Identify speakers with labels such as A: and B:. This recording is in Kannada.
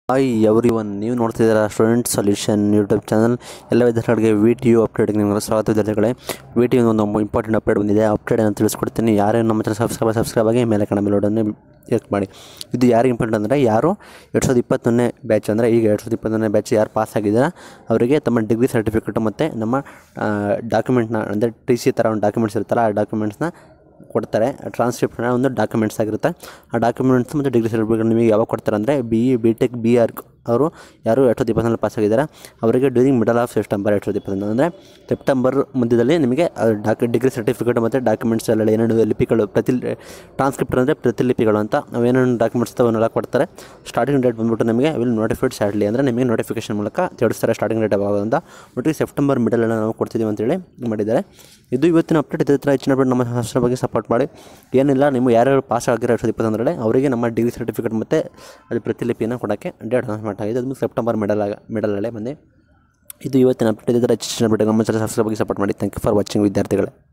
A: ಹಾಯ್ ಎವ್ರಿ ಒನ್ ನೀವು ನೋಡ್ತಿದ್ದೀರಾ ಸ್ಟೂಡೆಂಟ್ ಸೊಲ್ಯೂಷನ್ ಯೂಟ್ಯೂಬ್ ಚಾನಲ್ ಎಲ್ಲ ವಿದ್ಯಾರ್ಥಿಗಳಿಗೆ ವಿ ಟಿ ಯು ಅಪ್ಡೇಟ್ಗೆ ನಿಮಗೆ ಸ್ವಾಗತ ವಿದ್ಯಾರ್ಥಿಗಳೇ ವಿ ಟಿ ಒಂದು ಇಂಪಾರ್ಟೆಂಟ್ ಅಪ್ಡೇಟ್ ಬಂದಿದೆ ಅಪ್ಡೇಟ್ ಅಂತ ತಿಳಿಸ್ಕೊಡ್ತೀನಿ ಯಾರೇನು ನಮ್ಮ ಚಾನಲ್ ಸಬ್ಸ್ಕ್ರೈಬ್ ಸಬ್ಸ್ಕ್ರೈಬ್ ಆಗಿ ಮೇಲೆ ಕಣ ಮೇಲೋಡನ್ನು ಕ್ಲಿಕ್ ಮಾಡಿ ಇದು ಯಾರಿಗೆ ಇಂಪಾರ್ಟೆಂಟ್ ಅಂದರೆ ಯಾರು ಎರಡು ಸಾವಿರದ ಇಪ್ಪತ್ತೊಂದನೇ ಬ್ಯಾಚ್ ಅಂದರೆ ಈಗ ಎರಡು ಸಾವಿರದ ಇಪ್ಪತ್ತೊಂದನೇ ಬ್ಯಾಚ್ ಯಾರು ಪಾಸ್ ಆಗಿದ್ದಾರೆ ಅವರಿಗೆ ತಮ್ಮ ಡಿಗ್ರಿ ಸರ್ಟಿಫಿಕೇಟು ಮತ್ತು ನಮ್ಮ ಡಾಕ್ಯುಮೆಂಟ್ನ ಅಂದರೆ ಟಿ ಸಿ ಥರ ಒಂದು ಡಾಕ್ಯುಮೆಂಟ್ಸ್ ಇರುತ್ತಲ್ಲ ಆ ಡಾಕ್ಯುಮೆಂಟ್ಸ್ನ ಕೊಡ್ತಾರೆ ಟ್ರಾನ್ಸ್ಕ್ರಿಪ್ಷನ್ ಒಂದು ಡಾಕ್ಯುಮೆಂಟ್ಸ್ ಆಗಿರುತ್ತೆ ಆ ಡಾಕ್ಯುಮೆಂಟ್ಸ್ ಮತ್ತು ಡಿಗ್ರಿ ಸರ್ಟಿಫಿಕೇಟ್ ನಿಮಗೆ ಯಾವಾಗ ಕೊಡ್ತಾರೆ ಅಂದರೆ B E B tech B R ಅವರು ಯಾರು ಎರಡು ಸಾವಿರದ ಇಪ್ಪತ್ತೊಂದರಲ್ಲಿ ಪಾಸ್ ಆಗಿದ್ದಾರೆ ಅವರಿಗೆ ಡ್ಯೂರಿಂಗ್ ಮಿಡಲ್ ಆಫ್ ಸೆಪ್ಟೆಂಬರ್ ಎರಡು ಸಾವಿರದ ಇಪ್ಪತ್ತೊಂದು ಅಂದರೆ ಸೆಪ್ಟೆಂಬರ್ ಮಧ್ಯದಲ್ಲಿ ನಿಮಗೆ ಡಾಕ್ ಡಿಗ್ರಿ ಸರ್ಟಿಫಿಕೇಟ್ ಮತ್ತು ಡಾಕ್ಯುಮೆಂಟ್ಸ್ ಎಲ್ಲ ಏನೇನು ಲಿಪಿಗಳು ಪ್ರತಿ ಟ್ರಾನ್ಸ್ಕ್ರಿಪ್ಟ್ ಅಂದರೆ ಪ್ರತಿಲಿಪಿಗಳು ಅಂತ ಅವೇನೇನು ಡಾಕ್ಯುಮೆಂಟ್ಸ್ ಅವನ್ನೆಲ್ಲ ಕೊಡ್ತಾರೆ ಸ್ಟಾರ್ಟಿಂಗ್ ಡೇಟ್ ಬಂದ್ಬಿಟ್ಟು ನಿಮಗೆ ವಿಲ್ ನೋಟಿಫೈಡ್ ಶಾರ್ಟ್ಲಿ ಅಂದರೆ ನಿಮಗೆ ನೋಟಿಫಿಕೇಶನ್ ಮೂಲಕ ತಿಳಿಸ್ತಾರೆ ಸ್ಟಾರ್ಟಿಂಗ್ ಡೇಟ್ ಯಾವಾಗ ಅಂತ ಒಟ್ಟಿಗೆ ಸೆಪ್ಟೆಂಬರ್ ಮಿಡಲೆಲ್ಲ ನಾವು ಕೊಡ್ತಿದ್ದೀವಿ ಅಂತೇಳಿ ಮಾಡಿದ್ದಾರೆ ಇದು ಇವತ್ತಿನ ಅಪ್ಡೇಟ್ ಇದೇ ಥರ ಹೆಚ್ಚಿನ ಅಪ್ಡೇಟ್ ನಮ್ಮ ಸಂಸ್ಥೆ ಬಗ್ಗೆ ಸಪೋರ್ಟ್ ಮಾಡಿ ಏನಿಲ್ಲ ನೀವು ಯಾರ್ಯಾರು ಪಾಸ್ ಆಗಿರೋ ಎರಡು ಸಾವಿರದ ಇಪ್ಪತ್ತೊಂದರಲ್ಲಿ ಅವರಿಗೆ ನಮ್ಮ ಡಿಗ್ರಿ ಸರ್ಟಿಫಿಕೇಟ್ ಮತ್ತು ಅದು ಪ್ರತಿಲಿಪಿಯನ್ನು ಕೊಡೋಕ್ಕೆ ಡೇಟ್ ಅನೌನ್ಸ್ಮೆಂಟ್ ಆಗಿದೆ ಅದು ಸೆಪ್ಟೆಂಬರ್ ಮಿಡಲ್ ಆಗ ಮಿಡಲಲ್ಲೇ ಬಂದು ಇದು ಇವತ್ತಿನ ಅಪ್ಡೇಟ್ ಇದೇ ಥರ ಹೆಚ್ಚಿನ ಅಪ್ಡೇಟ್ ನಮ್ಮ ಚಾನಲ್ ಸಬ್ಸ್ಕ್ರೈಬ್ ಬಗ್ಗೆ ಸಪೋರ್ಟ್ ಮಾಡಿ ಥ್ಯಾಂಕ್ ಯು ಫಾರ್ ವಾಚಿಂಗ್ ವಿದ್ಯಾರ್ಥಿಗಳೇ